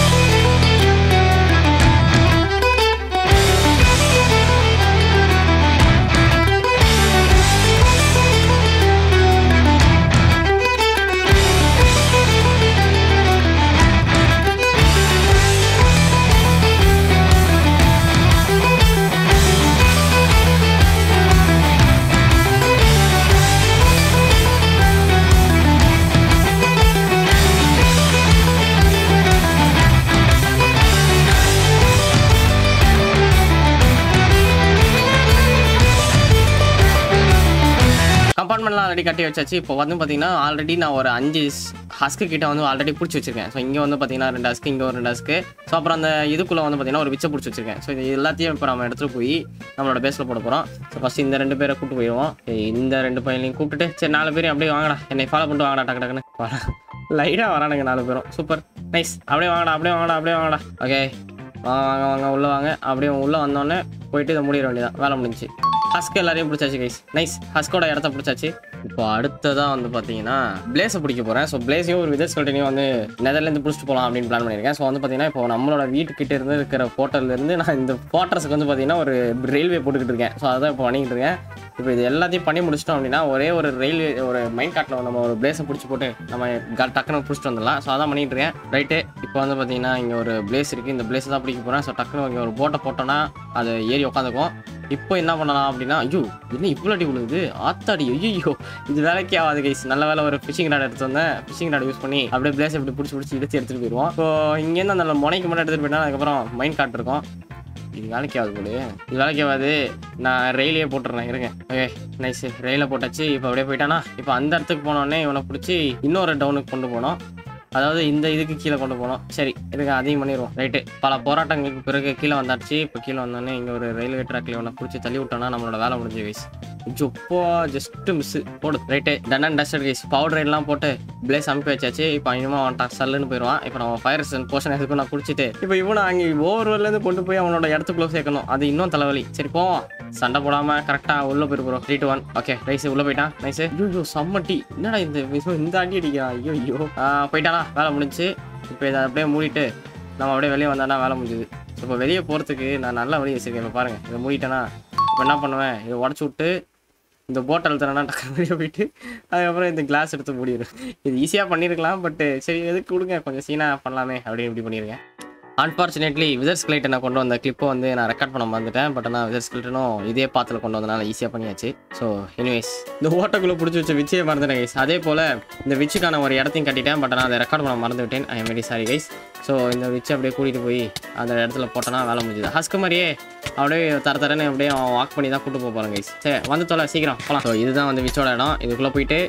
கம்பார்ட்மெண்ட்லாம் ஆல்ரெடி கட்டி வச்சாச்சு இப்போ வந்து பார்த்தீங்கன்னா ஆல்ரெடி நான் ஒரு அஞ்சு ஹஸ்க்கு கிட்ட வந்து ஆல்ரெடி பிடிச்சி வச்சிருக்கேன் ஸோ இங்கே வந்து பார்த்தீங்கன்னா ரெண்டு ஹஸ்க்கு இங்கே ஒரு ரெண்டு ஹஸ்க்கு ஸோ அப்புறம் அந்த இதுக்குள்ளே வந்து பார்த்தீங்கன்னா ஒரு விச்சை பிடிச்சி வச்சிருக்கேன் ஸோ இது எல்லாத்தையும் இப்போ நம்ம எடுத்துகிட்டு போய் நம்மளோட பேஸில் போட போகிறோம் ஸோ ஃபஸ்ட் இந்த ரெண்டு பேரை கூப்பிட்டு போயிடுவோம் ஏய், இந்த ரெண்டு பையனையும் கூப்பிட்டுட்டு சரி நாலு பேரும் அப்படியே வாங்கடா என்னை ஃபாலோ பண்ணிட்டு வாங்கடா டக்கு டக்குன்னு லைட்டாக வரானுங்க நாலு பேரும் சூப்பர் நைஸ் அப்படியே வாங்கடா அப்படியே வாங்கடா அப்படியே வாங்கடா ஓகே வாங்க வாங்க வாங்க உள்ளே வாங்க அப்படியே உள்ளே வந்தோடனே போயிட்டு இதை முடியிட வேண்டியதான் வேலை முடிஞ்சுச்சு ஹஸ்க் எல்லாரையும் பிடிச்சாச்சு கைஸ் நைஸ் ஹஸ்கோட இடத்த பிடிச்சாச்சு இப்போ அடுத்ததாக வந்து பார்த்தீங்கன்னா பிளேஸை பிடிக்க போகிறேன் ஸோ பிளேஸையும் ஒரு விதேஷ் கல்ட்டினையும் வந்து நெதர்லேருந்து பிடிச்சிட்டு போகலாம் அப்படின்னு பிளான் பண்ணியிருக்கேன் ஸோ வந்து பார்த்தீங்கன்னா இப்போ நம்மளோட வீட்டுக்கிட்ட இருந்து இருக்கிற ஹோட்டல்லேருந்து நான் இந்த குவார்ட்டர்ஸுக்கு வந்து பார்த்தீங்கன்னா ஒரு ரயில்வே போட்டுக்கிட்டு இருக்கேன் ஸோ அதான் இப்போ பண்ணிக்கிட்டு இருக்கேன் இப்போ இது எல்லாத்தையும் பண்ணி முடிச்சிட்டோம் அப்படின்னா ஒரே ஒரு ரயில்வே ஒரு மைண்ட் காட்டில் நம்ம ஒரு பிளேஸை பிடிச்சி போட்டு நம்ம க- டக்குன்னு பிடிச்சிட்டு வந்துடலாம் ஸோ அதான் பண்ணிட்டு இருக்கேன் ரைட்டு இப்போ வந்து பார்த்தீங்கன்னா இங்கே ஒரு பிளேஸ் இருக்குது இந்த பிளேஸ் தான் பிடிக்க போகிறேன் ஸோ டக்குன்னு இங்கே ஒரு போட்டை போட்டோன்னா அது ஏறி உட்காந்துக்கும் இப்போ என்ன பண்ணலாம் அப்படின்னா ஐயோ என்ன இவ்வளோ அடி விழுகுது ஆத்தாடி ஐயோ இது வேலைக்கே ஆகாது கைஸ் நல்ல வேலை ஒரு ஃபிஷிங் ராட் எடுத்து வந்தேன் ஃபிஷிங் ராட் யூஸ் பண்ணி அப்படியே பிளேஸ் இப்படி பிடிச்சி பிடிச்சி இழுத்து எடுத்துகிட்டு போயிடுவோம் ஸோ இங்கேருந்து அந்த முனைக்கு மட்டும் எடுத்துகிட்டு போயிட்டா அதுக்கப்புறம் மைண்ட் காட் இருக்கும் இது வேலைக்கு ஆகுது போல இது வேலைக்கு ஆகாது நான் ரயிலே போட்டுறேன் இருங்க ஓகே நைஸ் ரயில போட்டாச்சு இப்போ அப்படியே போயிட்டானா இப்போ அந்த இடத்துக்கு போனோடனே இவனை பிடிச்சி இன்னொரு டவுனுக்கு கொண்டு போனோம் அதாவது இந்த இதுக்கு கீழே கொண்டு போனோம் சரி இதுக்கு அதையும் பண்ணிடுவோம் ரைட்டு பல போராட்டங்களுக்கு பிறகு கீழே வந்தாச்சு இப்போ கீழே வந்தோடனே இங்கே ஒரு ரயில்வே ட்ராக்ல இவனை பிடிச்சி தள்ளி விட்டோம்னா நம்மளோட வேலை முடிஞ்சு வயசு ஜொப்போ ஜஸ்ட் மிஸ் போடு right done and dusted guys powder எல்லாம் போட்டு பிளேஸ் அனுப்பி வச்சாச்சு இப்போ இனிமே அவன் சல்லுன்னு போயிடுவான் இப்போ நம்ம ஃபயர் போர்ஷன் எதுக்கும் நான் குடிச்சிட்டு இப்போ இவனை அங்கே ஓவர்லேருந்து கொண்டு போய் அவனோட இடத்துக்குள்ள சேர்க்கணும் அது இன்னும் தலைவலி சரி போவோம் சண்டை போடாம கரெக்டாக உள்ள போயிருக்கிறோம் த்ரீ டூ ஒன் ஓகே ரைஸ் உள்ள போயிட்டான் நைஸ் ஐயோ செம்மட்டி என்னடா இந்த விஷயம் இந்த அடி அடிக்கிறான் ஐயோ ஐயோ ஆ, போயிட்டானா வேலை முடிஞ்சுச்சு இப்போ இதை அப்படியே மூடிட்டு நம்ம அப்படியே வெளியே வந்தானா வேலை முடிஞ்சுது இப்போ வெளியே போகிறதுக்கு நான் நல்லா வழி வச்சிருக்கேன் இப்போ பாருங்க இதை மூடிட்டேனா இப்போ என்ன பண்ணுவேன் இதை உடச்சி விட்டு இந்த போட்டல் தரேன்னா டக்கு வெளியே போயிட்டு அதுக்கப்புறம் இந்த கிளாஸ் எடுத்து மூடிடும் இது ஈஸியாக பண்ணியிருக்கலாம் பட் சரி எதுக்கு கொடுங்க கொஞ்சம் சீனாக பண்ணலாமே அப்படின்னு இப்படி பண்ணியிருக்கேன் அன்ஃபார்ச்சுனேட்லி விதர்ஸ் கிளைட்டை நான் கொண்டு வந்த கிளிப்பை வந்து நான் ரெக்கார்ட் பண்ண மறந்துட்டேன் பட் ஆனால் விதர்ஸ் கிளைட்டனும் இதே பாத்தில் கொண்டு வந்தனால ஈஸியாக பண்ணியாச்சு ஸோ எனிவேஸ் இந்த ஓட்டக்குள்ளே பிடிச்சி வச்ச விச்சையை மறந்துட்டேன் கைஸ் அதே போல் இந்த விச்சுக்கான ஒரு இடத்தையும் கட்டிட்டேன் பட் ஆனால் அதை ரெக்கார்ட் பண்ண மறந்து விட்டேன் I am very sorry guys so இந்த விச்சை அப்படியே கூட்டிகிட்டு போய் அந்த இடத்துல போட்டோன்னா வேலை முடிஞ்சுது ஹஸ்க்கு மாதிரியே அப்படியே தர தரன்னு அப்படியே வாக் பண்ணி தான் கூட்டு போக போகிறேன் கைஸ் சரி வந்து தொலை சீக்கிரம் போகலாம் ஸோ இதுதான் வந்து விச்சோட இடம் இதுக்குள்ளே போயிட்டு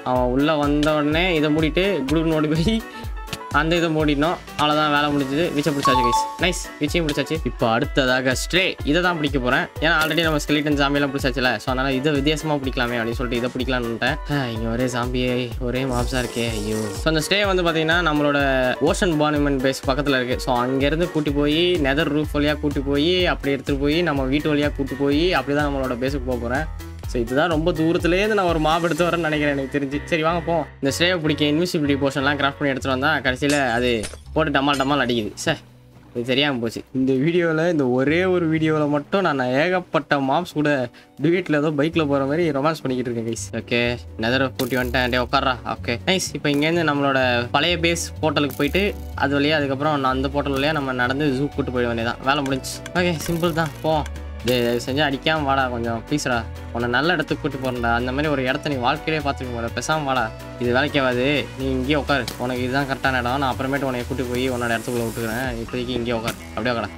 அவன் உள்ளே வந்த உடனே இதை மூடிட்டு குடுக்குன்னு ஓடி போய் அந்த இதை மூடினோம் அவ்வளோதான் வேலை முடிஞ்சது விச்சை பிடிச்சாச்சு கைஸ் நைஸ் விச்சையும் பிடிச்சாச்சு இப்போ அடுத்ததாக ஸ்ட்ரே இதை தான் பிடிக்க போகிறேன் ஏன்னா ஆல்ரெடி நம்ம ஸ்கெலிட்டன் ஜாம்பியெல்லாம் பிடிச்சாச்சுல ஸோ அதனால் இதை வித்தியாசமாக பிடிக்கலாமே அப்படின்னு சொல்லிட்டு இதை பிடிக்கலான்னுட்டேன் இங்கே ஒரே ஜாம்பியே ஒரே மாப்ஸாக இருக்கே ஐயோ ஸோ அந்த ஸ்டே வந்து பார்த்தீங்கன்னா நம்மளோட ஓஷன் பானிமெண்ட் பேஸ் பக்கத்தில் இருக்குது ஸோ அங்கேருந்து கூட்டி போய் நெதர் ரூஃப் வழியாக கூட்டி போய் அப்படி எடுத்துகிட்டு போய் நம்ம வீட்டு வழியாக கூட்டி போய் அப்படி தான் நம்மளோட பேஸுக்கு போக போகிறேன் ஸோ இதுதான் ரொம்ப தூரத்துலேருந்து நான் ஒரு மாப் எடுத்து வரேன்னு நினைக்கிறேன் எனக்கு தெரிஞ்சு சரி வாங்க போ இந்த ஸ்டேவை பிடிக்க இன்விசிபிலிட்டி போர்ஷன்லாம் கிராஃப்ட் பண்ணி எடுத்துகிட்டு வந்தா கடைசியில் அது போட்டு டமால் டமால் அடிக்குது சே இது தெரியாமல் போச்சு இந்த வீடியோவில் இந்த ஒரே ஒரு வீடியோவில் மட்டும் நான் ஏகப்பட்ட மாப்ஸ் கூட டுவேட்டில் ஏதோ பைக்கில் போகிற மாதிரி ரொமான்ஸ் பண்ணிக்கிட்டு இருக்கேன் கைஸ் ஓகே நெதரை கூட்டி வந்துட்டேன் டே உட்காரா ஓகே நைஸ் இப்போ இங்கேருந்து நம்மளோட பழைய பேஸ் போர்ட்டலுக்கு போயிட்டு அது வழியாக அதுக்கப்புறம் நான் அந்த போர்ட்டல் வழியாக நம்ம நடந்து ஜூ கூட்டு போயிட வேண்டியதான் வேலை முடிஞ்சு ஓகே சிம்பிள் தான் போவோம் டேய் செஞ்சு அடிக்காம வாடா கொஞ்சம் ப்ளீஸ்டா உன்னை நல்ல இடத்துக்கு கூட்டி போறேன்டா அந்த மாதிரி ஒரு இடத்த நீ வாழ்க்கையிலே பார்த்துக்க போற பேசாம வாடா இது வேலைக்கு ஆகாது நீ இங்கேயே உட்காரு உனக்கு இதுதான் கரெக்டான இடம் நான் அப்புறமேட்டு உன்னை கூட்டி போய் உன்னோட இடத்துக்குள்ள விட்டுக்கிறேன் இப்போதைக்கு இங்கேயே உட்காரு அப்படியே உட்கார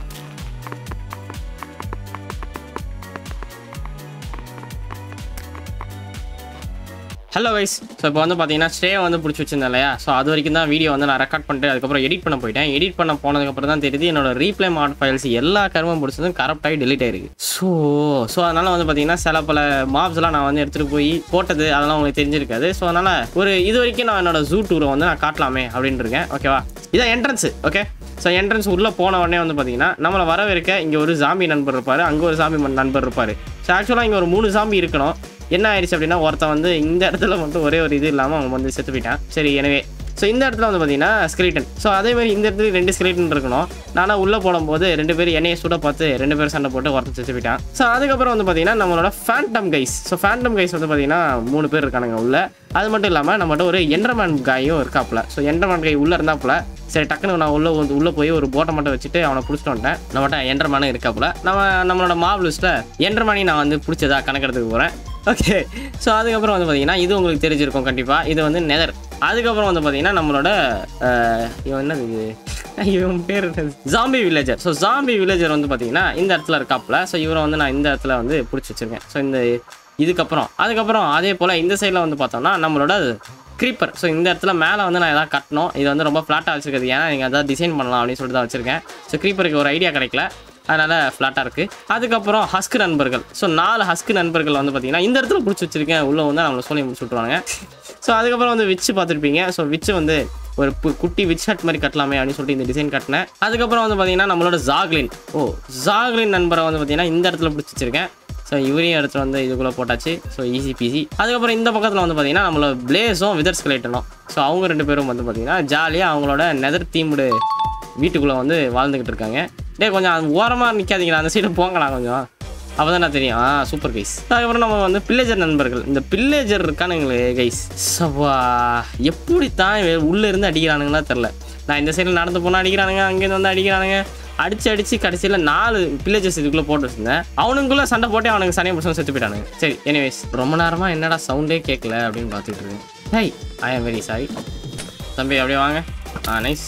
ஹலோ வைஸ் ஸோ இப்போ வந்து பார்த்தீங்கன்னா ஸ்டே வந்து பிடிச்சி வச்சிருந்தேன் இல்லையா ஸோ அது வரைக்கும் தான் வீடியோ வந்து நான் ரெக்கார்ட் பண்ணிட்டு அதுக்கப்புறம் எடிட் பண்ண போயிட்டேன் எடிட் பண்ண போனதுக்கப்புறம் தான் தெரியுது என்னோட ரீப்ளே மாட் ஃபைல்ஸ் எல்லா கருமும் பிடிச்சதும் கரெக்டாகி delete ஆயிருக்கு ஸோ ஸோ அதனால் வந்து பார்த்தீங்கன்னா சில பல மாப்ஸ்லாம் நான் வந்து எடுத்துகிட்டு போய் போட்டது அதெல்லாம் உங்களுக்கு தெரிஞ்சிருக்காது ஸோ அதனால் ஒரு இது வரைக்கும் நான் என்னோட ஜூ டூரை வந்து நான் காட்டலாமே அப்படின்னு இருக்கேன் ஓகேவா இதான் என்ட்ரன்ஸு ஓகே ஸோ என்ட்ரன்ஸ் உள்ளே போன உடனே வந்து பார்த்தீங்கன்னா நம்மளை வரவேற்க இங்கே ஒரு ஜாம்பி நண்பர் இருப்பார் அங்கே ஒரு ஜாம்பி மன் நண்பர் இருப்பார் ஸோ ஆக்சுவலாக இங்கே ஒரு மூணு ஜாம்பி இருக்கணும் என்ன ஆயிடுச்சு அப்படின்னா ஒருத்தன் வந்து இந்த இடத்துல மட்டும் ஒரே ஒரு இது இல்லாமல் அவன் வந்து செத்து போயிட்டான் சரி எனவே ஸோ இந்த இடத்துல வந்து பார்த்தீங்கன்னா ஸ்கெலிட்டன் ஸோ அதே மாதிரி இந்த இடத்துல ரெண்டு ஸ்கெலிட்டன் இருக்கணும் நானும் உள்ளே போடும்போது ரெண்டு பேரும் என்னைய சுட பார்த்து ரெண்டு பேரும் சண்டை போட்டு ஒருத்தன் செத்து போயிட்டான் ஸோ அதுக்கப்புறம் வந்து பார்த்தீங்கன்னா நம்மளோட phantom guys so phantom guys வந்து பார்த்தீங்கன்னா மூணு பேர் இருக்கானுங்க உள்ள அது மட்டும் இல்லாமல் நம்மகிட்ட ஒரு என்டர்மேன் காயும் இருக்காப்புல ஸோ என்டர்மேன் கை உள்ளே இருந்தாப்புல சரி டக்குன்னு நான் உள்ள வந்து உள்ளே போய் ஒரு போட்டை மட்டும் வச்சுட்டு அவனை பிடிச்சிட்டு வந்துட்டேன் நம்மகிட்ட என்டர்மேனும் இருக்காப்புல நம்ம நம்மளோட மாப் லிஸ்ட்டில் என்டர்மேனி நான் வந்து பிடிச்சதா கணக்கெடுத்துக்கு போகிறேன் ஓகே ஸோ அதுக்கப்புறம் வந்து பார்த்தீங்கன்னா இது உங்களுக்கு தெரிஞ்சிருக்கும் கண்டிப்பாக இது வந்து நெதர் அதுக்கப்புறம் வந்து பார்த்தீங்கன்னா நம்மளோட அஹ், இவன் என்னது இது இவன் பேர் zombie villager so zombie villager வந்து பார்த்தீங்கன்னா இந்த இடத்துல இருக்காப்புல ஸோ இவரை வந்து நான் இந்த இடத்துல வந்து பிடிச்சி வச்சிருக்கேன் ஸோ இந்த இதுக்கப்புறம் அதுக்கப்புறம் அதே போல் இந்த சைடில் வந்து பார்த்தோம்னா நம்மளோட க்ரீப்பர் ஸோ இந்த இடத்துல மேலே வந்து நான் எதாவது கட்டணும் இது வந்து ரொம்ப ஃப்ளாட்டாக வச்சிருக்கிறது ஏன்னா நீங்கள் எதாவது டிசைன் பண்ணலாம் அப்படின்னு சொல்லிட்டு தான் வச்சுருக்கேன் ஸோ க்ரீப்பருக்கு ஒரு ஐடியா கிடைக்கல அதனால் ஃப்ளாட்டாக இருக்குது அதுக்கப்புறம் ஹஸ்க் நண்பர்கள் ஸோ நாலு ஹஸ்க் நண்பர்கள் வந்து பார்த்தீங்கன்னா இந்த இடத்துல பிடிச்சி வச்சிருக்கேன் உள்ளே வந்து நம்மளை சொல்லி முடிச்சு விட்ருவாங்க ஸோ அதுக்கப்புறம் வந்து விச்சு பார்த்துருப்பீங்க ஸோ விச்சு வந்து ஒரு பு- குட்டி விச் ஹட் மாதிரி கட்டலாமே அப்படின்னு சொல்லிட்டு இந்த டிசைன் கட்டினேன் அதுக்கப்புறம் வந்து பார்த்தீங்கன்னா நம்மளோட ஜாக்லின் ஓ ஜாக்லின் நண்பரை வந்து பார்த்தீங்கன்னா இந்த இடத்துல பிடிச்சி வச்சிருக்கேன் ஸோ இவரையும் எடுத்துகிட்டு வந்து இதுக்குள்ளே போட்டாச்சு ஸோ ஈஸி பிசி அதுக்கப்புறம் இந்த பக்கத்தில் வந்து பார்த்தீங்கன்னா நம்மளோட பிளேஸும் விதர்ஸ் கிளைட்டனும் ஸோ அவங்க ரெண்டு பேரும் வந்து பார்த்தீங்கன்னா ஜாலியாக அவங்களோட நெதர் தீம்டு வீட்டுக்குள்ளே வந்து வாழ்ந்துக்கிட்டு இருக்காங்க டேய் கொஞ்சம் ஓரமாக நிற்காதீங்களா அந்த சைடு போங்களா கொஞ்சம் அப்போ தான் தெரியும் ஆ சூப்பர் கைஸ் அதுக்கப்புறம் நம்ம வந்து பில்லேஜர் நண்பர்கள் இந்த பில்லேஜர் இருக்கானுங்களே கைஸ் சவா எப்படி தான் உள்ளே இருந்து அடிக்கிறானுங்கன்னா தெரில நான் இந்த சைடில் நடந்து போனால் அடிக்கிறானுங்க அங்கேருந்து வந்து அடிக்கிறானுங்க அடிச்சு அடிச்சு கடைசியில் நாலு பில்லேஜஸ் இதுக்குள்ளே போட்டு வச்சிருந்தேன் அவனுக்குள்ளே சண்டை போட்டு அவனுக்கு சனியை பிடிச்சவங்க செத்து போயிட்டானுங்க சரி எனிவேஸ் ரொம்ப நேரமாக என்னடா சவுண்டே கேட்கல அப்படின்னு பார்த்துட்டு இருக்கேன் high I am very sorry தம்பி அப்படியே வாங்க ஆ நைஸ்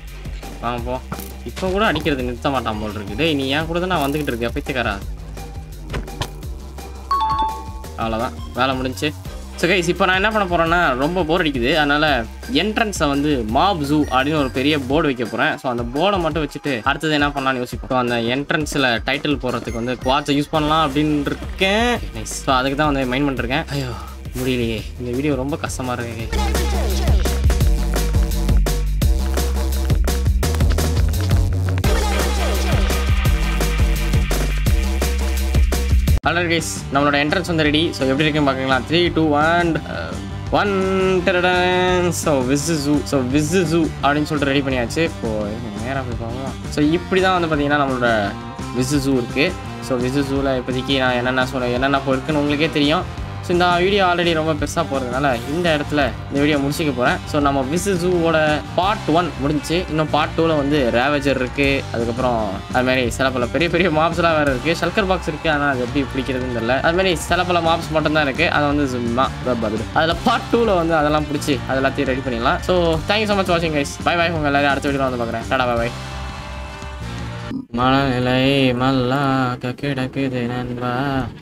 வாங்க போ இப்போ கூட அடிக்கிறது நிறுத்த மாட்டான் போல் இருக்கு டேய் நீ ஏன் கூட தான் நான் வந்துக்கிட்டு இருக்கேன் பைத்தியக்காரா அவ்வளோதான் வேலை முடிஞ்சுச்சு ஸோ கைஸ் இப்போ நான் என்ன பண்ண போகிறேன்னா ரொம்ப போர் அடிக்குது அதனால் என்ட்ரன்ஸை வந்து மாப் ஜூ அப்படின்னு ஒரு பெரிய போர்டு வைக்க போகிறேன் ஸோ அந்த போர்டை மட்டும் வச்சுட்டு அடுத்தது என்ன பண்ணலாம்னு யோசிப்போம் ஸோ அந்த என்ட்ரன்ஸில் டைட்டில் போடுறதுக்கு வந்து குவாட்ஸை யூஸ் பண்ணலாம் அப்படின்னு இருக்கேன் நைஸ் ஸோ அதுக்கு தான் வந்து மைண்ட் பண்ணிருக்கேன் ஐயோ முடியலையே இந்த வீடியோ ரொம்ப கஷ்டமாக இருக்கு ஆல்ரெடி கைஸ் நம்மளோட என்ட்ரன்ஸ் வந்து ரெடி ஸோ எப்படி இருக்குன்னு பார்க்கலாம் three two one one so விஸ் ஜூ ஸோ விஸ் ஜூ அப்படின்னு சொல்லிட்டு ரெடி பண்ணியாச்சு இப்போ நேராக போய் பார்க்கலாம் ஸோ இப்படி தான் வந்து பார்த்தீங்கன்னா நம்மளோட விஸ் ஜூ இருக்குது ஸோ விஸ் ஜூவில் இப்போதைக்கு நான் என்னென்ன சொல்ல என்னென்ன இப்போ இருக்குன்னு உங்களுக்கே தெரியும் ஸோ இந்த வீடியோ ஆல்ரெடி ரொம்ப பெருசாக போகிறதுனால இந்த இடத்துல இந்த வீடியோ முடிச்சுக்க போகிறேன் ஸோ நம்ம விஸ் ஜூவோட பார்ட் ஒன் முடிஞ்சுச்சு இன்னும் பார்ட் டூவில் வந்து ரேவேஜர் இருக்குது அதுக்கப்புறம் அது மாதிரி சில பல பெரிய பெரிய மாப்ஸ்லாம் வேறு இருக்குது ஷல்கர் பாக்ஸ் இருக்குது ஆனால் அது எப்படி பிடிக்கிறதுன்னு தெரியல அது மாதிரி சில பல மாப்ஸ் மட்டும்தான் இருக்குது அதை வந்து சும்மா பதில் அதில் பார்ட் டூவில் வந்து அதெல்லாம் பிடிச்சி அது எல்லாத்தையும் ரெடி பண்ணிடலாம் ஸோ தேங்க்யூ ஸோ மச் வாட்சிங் கைஸ் பை பை உங்கள் எல்லாரும் அடுத்த வீடியோ வந்து பார்க்குறேன் டாடா பை பை மனநிலை மல்லாக்க கிடக்குது நண்பா